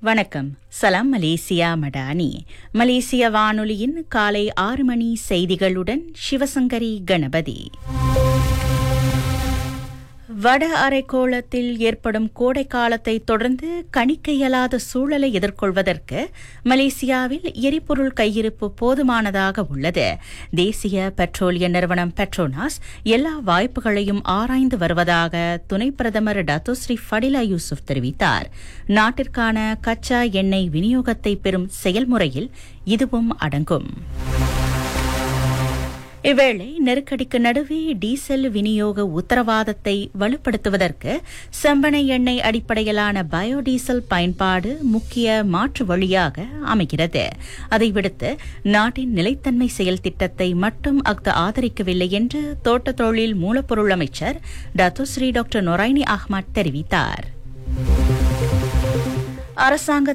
வணக்கம் சலாம் மலேசியா மடானி மலேசிய வானொலியின் காலை ஆறு மணி செய்திகளுடன் சிவசங்கரி கணபதி வட அரைக்கோளத்தில் ஏற்படும் கோடை காலத்தை தொடர்ந்து கணிக்க இயலாத சூழலை எதிர்கொள்வதற்கு மலேசியாவில் எரிபொருள் கையிருப்பு போதுமானதாக உள்ளது தேசிய பெட்ரோலிய நிறுவனம் பெட்ரோனாஸ் எல்லா வாய்ப்புகளையும் ஆராய்ந்து வருவதாக துணை பிரதமர் டத்தோஸ்ரீ ஃபடிலா யூசுப் தெரிவித்தார் நாட்டிற்கான கச்சா எண்ணெய் விநியோகத்தை பெறும் செயல்முறையில் இதுவும் அடங்கும் இவ்வேளை நெருக்கடிக்கு நடுவே டீசல் விநியோக உத்தரவாதத்தை வலுப்படுத்துவதற்கு செம்பனை எண்ணெய் அடிப்படையிலான பயோடீசல் பயன்பாடு முக்கிய மாற்று வழியாக அமைகிறது அதை விடுத்து நாட்டின் நிலைத்தன்மை செயல் திட்டத்தை மட்டும் அஃது ஆதரிக்கவில்லை என்று தோட்ட தொழில் மூலப்பொருள் அமைச்சர் டத்துஸ்ரீ டாக்டர் நொரைனி அஹ்மத் தெரிவித்தார் அரசாங்க